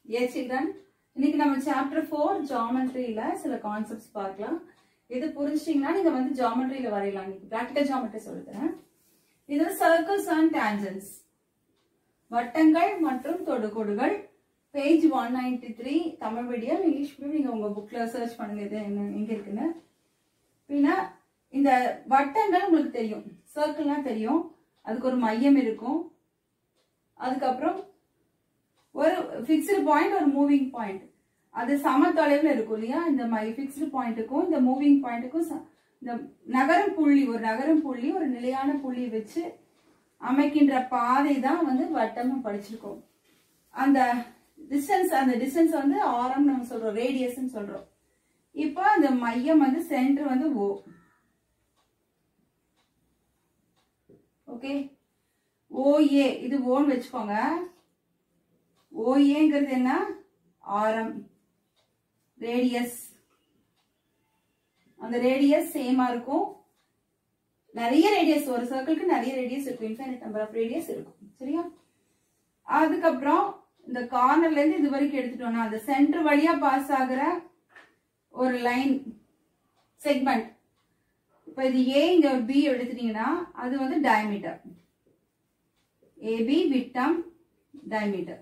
ஏ children இன்னைக்கு நம்ம chapter four ஜாமெட்ரியில சில கான்செப்ட்ஸ் பார்க்கலாம் இது புரிஞ்சிட்டிங்கன்னா நீங்க வந்து ஜாமெட்ரியில வரையலாம் இன்னைக்கு ப்ராக்டிக்கல் ஜாமெட்ரி சொல்லித்தரேன் இது சர்க்கிள்ஸ் அண்ட் டேஞ்சன்ஸ் வட்டங்கள் மற்றும் தொடுகோடுகள் page one ninety three Tamil medium English medium நீங்க உங்க புக்ல சர்ச் பண்ணுங்க இது என்ன எங்க இருக்குன்னு பின்ன இந்த வட்டங்கள் உங்களுக்கு தெரியும் சர்க்கிள்னா தெரியும் அதுக்கு ஒரு மையம் இருக்கும் அதுக்கப்புறம் ஒரு ஃபிக்ஸ்டு பாயிண்ட் ஒரு மூவிங் பாயிண்ட் அது சம தொலைவில் இருக்கும் இல்லையா இந்த மை ஃபிக்ஸ்டு பாயிண்ட்டுக்கும் இந்த மூவிங் பாயிண்ட்டுக்கும் இந்த நகரம் புள்ளி ஒரு நகரம் புள்ளி ஒரு நிலையான புள்ளி வச்சு அமைக்கின்ற பாதை தான் வந்து வட்டமும் படிச்சிருக்கோம் அந்த டிஸ்டன்ஸ் அந்த டிஸ்டன்ஸ் வந்து ஆரம் நம்ம சொல்றோம் ரேடியஸ்ன்னு சொல்றோம் இப்போ அந்த மையம் வந்து சென்டர் வந்து ஓ ஓகே ஓஏ இது ஓன்னு வச்சுக்கோங்க ஓஏங்கிறது என்ன ஆரம் ரேடியஸ் அந்த ரேடியஸ் சேமா இருக்கும் நிறைய ரேடியஸ் ஒரு சர்க்கிளுக்கு நிறைய ரேடியஸ் இருக்கும் இன்ஃபைனட் நம்பர் ஆஃப் ரேடியஸ் இருக்கும் சரியா அதுக்கப்புறம் இந்த கார்னர்ல இருந்து இது வரைக்கும் எடுத்துட்டோம்னா அந்த சென்டர் வழியா பாஸ் ஆகுற ஒரு லைன் செக்மெண்ட் இப்ப இது ஏ இங்க ஒரு பி எடுத்துட்டீங்கன்னா அது வந்து டயமீட்டர் ஏபி விட்டம் டயமீட்டர்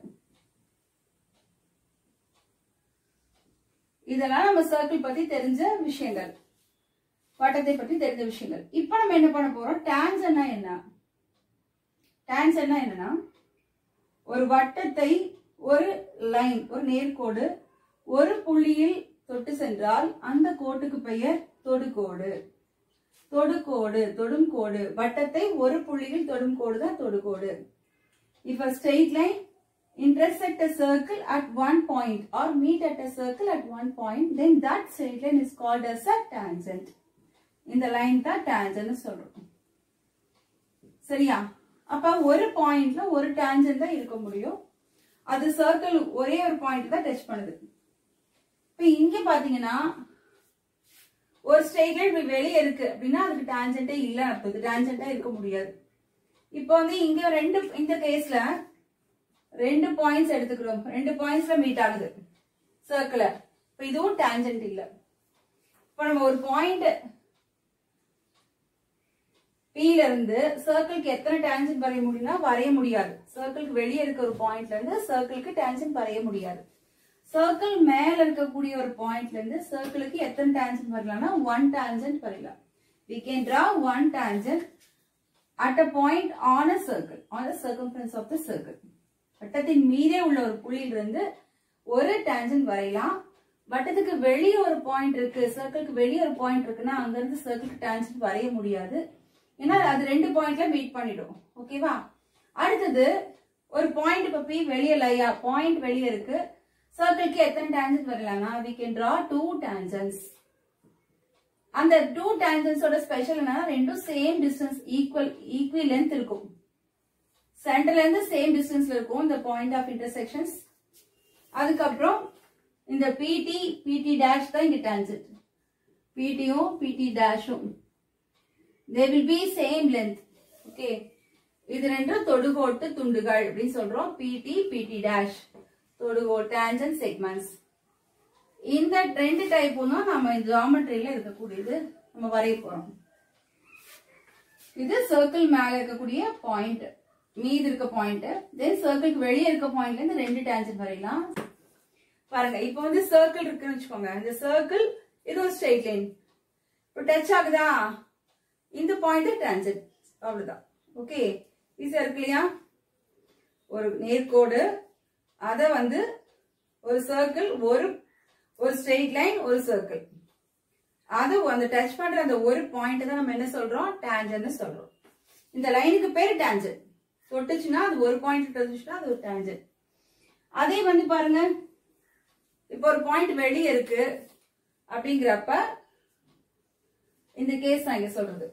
இதெல்லாம் நம்ம சர்க்கிள் பத்தி தெரிஞ்ச விஷயங்கள் வட்டத்தை பற்றி தெரிஞ்ச விஷயங்கள் இப்ப நம்ம என்ன பண்ண போறோம் டான்ஸ்னா என்ன டான்ஸ்னா என்னன்னா ஒரு வட்டத்தை ஒரு லைன் ஒரு நேர்கோடு ஒரு புள்ளியில் தொட்டு சென்றால் அந்த கோட்டுக்கு பெயர் தொடுகோடு தொடுகோடு தொடும் கோடு வட்டத்தை ஒரு புள்ளியில் தொடும் கோடு தான் தொடுகோடு if a straight line intersect a circle at one point or meet at a circle at one point then that straight line is called as a tangent இந்த லைன் தான் tangent சொல்றோம் சரியா அப்ப ஒரு பாயிண்ட்ல ஒரு tangent தான் இருக்க முடியும் அது சர்க்கிள் ஒரே ஒரு பாயிண்ட் தான் டச் பண்ணுது இப்ப இங்க பாத்தீங்கன்னா ஒரு ஸ்ட்ரெயிட் லைன் இப்படி வெளியே இருக்கு அப்படின்னா அதுக்கு டான்ஜென்டே இல்ல அப்போது டான்ஜென்டா இருக்க முடியாது இப்போ வந்து இங்க ரெண்டு இந்த கேஸ்ல ரெண்டு பாயிண்ட்ஸ் எடுத்துக்கிறோம் ரெண்டு பாயிண்ட்ஸ்ல மீட் ஆகுது சர்க்கிள் இப்போ இதுவும் டான்ஜென்ட் இல்ல இப்போ நம்ம ஒரு பாயிண்ட் Pல இருந்து சர்க்கிள்க்கு எத்தனை டான்ஜென்ட் வரைய முடியும்னா வரைய முடியாது சர்க்கிள்க்கு வெளியே இருக்க ஒரு பாயிண்ட்ல இருந்து சர்க்கிள்க்கு டான்ஜென்ட் வரைய முடியாது சர்க்கிள் மேல இருக்கக்கூடிய ஒரு பாயிண்ட்ல இருந்து சர்க்கிளுக்கு எத்தனை டான்ஜென்ட் வரலாம்னா ஒன் டான்ஜென்ட் வரையலாம் we can draw one tangent at a point on a circle on the circumference of the circle வட்டத்தின் மீதே உள்ள ஒரு புள்ளியிலிருந்து ஒரு டான்ஜென்ட் வரையலாம் வட்டத்துக்கு வெளியே ஒரு பாயிண்ட் இருக்கு சர்க்கிளுக்கு வெளியே ஒரு பாயிண்ட் இருக்குன்னா அங்க இருந்து சர்க்கிளுக்கு டான்ஜென்ட் வரைய முடியாது ஏன்னா அது ரெண்டு பாயிண்ட்ல மீட் பண்ணிடும் ஓகேவா அடுத்தது ஒரு பாயிண்ட் இப்ப பி வெளியே லையா பாயிண்ட் வெளியே இருக்கு சர்க்கிளுக்கு எத்தனை டான்ஜென்ட் வரலாம்னா we can draw two tangents அந்த டூ டான்ஜென்ட்ஸோட ஸ்பெஷல் என்னன்னா ரெண்டும் same distance equal equal length இருக்கும் சென்டர்ல இருந்து சேம் டிஸ்டன்ஸ்ல இருக்கும் இந்த பாயிண்ட் ஆஃப் இன்டர்செக்ஷன்ஸ் அதுக்கப்புறம் இந்த பிடி பிடி டேஷ் தான் இங்க டான்ஜென்ட் பிடியும் பிடி டேஷும் they will be same length okay இது ரெண்டும் தொடுகோட்டு துண்டுகள் அப்படின்னு சொல்றோம் பிடி பிடி டேஷ் தொடுகோல் டேஞ்சன் செக்மெண்ட்ஸ் இந்த ரெண்டு டைப்பும் தான் நம்ம ஜாமெட்ரியில இருக்கக்கூடியது நம்ம வரைய போறோம் இது சர்க்கிள் மேல இருக்கக்கூடிய பாயிண்ட் மீது இருக்க பாயிண்ட் தென் சர்க்கிளுக்கு வெளியே இருக்க பாயிண்ட்ல இருந்து ரெண்டு டேஞ்சன் வரையலாம் பாருங்க இப்போ வந்து சர்க்கிள் இருக்குன்னு வச்சுக்கோங்க இந்த சர்க்கிள் இது ஒரு ஸ்ட்ரெயிட் லைன் இப்போ டச் ஆகுதா இந்த பாயிண்ட் டேஞ்சன் அவ்வளவுதான் ஓகே ஈஸியா இருக்கு இல்லையா ஒரு நேர்கோடு அத வந்து ஒரு சர்க்கிள் ஒரு ஒரு ஸ்ட்ரெயிட் லைன் ஒரு சர்க்கிள் அது அந்த டச் பண்ற அந்த ஒரு பாயிண்ட் தான் நம்ம என்ன சொல்றோம் டேஞ்சன் சொல்றோம் இந்த லைனுக்கு பேர் டேஞ்சன் தொட்டுச்சுன்னா அது ஒரு பாயிண்ட் தொட்டுச்சுன்னா அது ஒரு டேஞ்சன் அதே வந்து பாருங்க இப்போ ஒரு பாயிண்ட் வெளியே இருக்கு அப்படிங்கிறப்ப இந்த கேஸ் நான் இங்க சொல்றது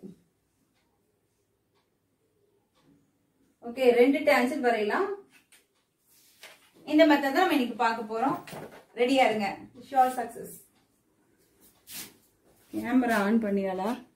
ஓகே ரெண்டு டேஞ்சன் வரையலாம் இந்த மெத்தட் தான் நம்ம இன்னைக்கு பார்க்க போறோம் ரெடியா இருங்க ஷோர் சக்சஸ் கேமரா ஆன் பண்ணியாலா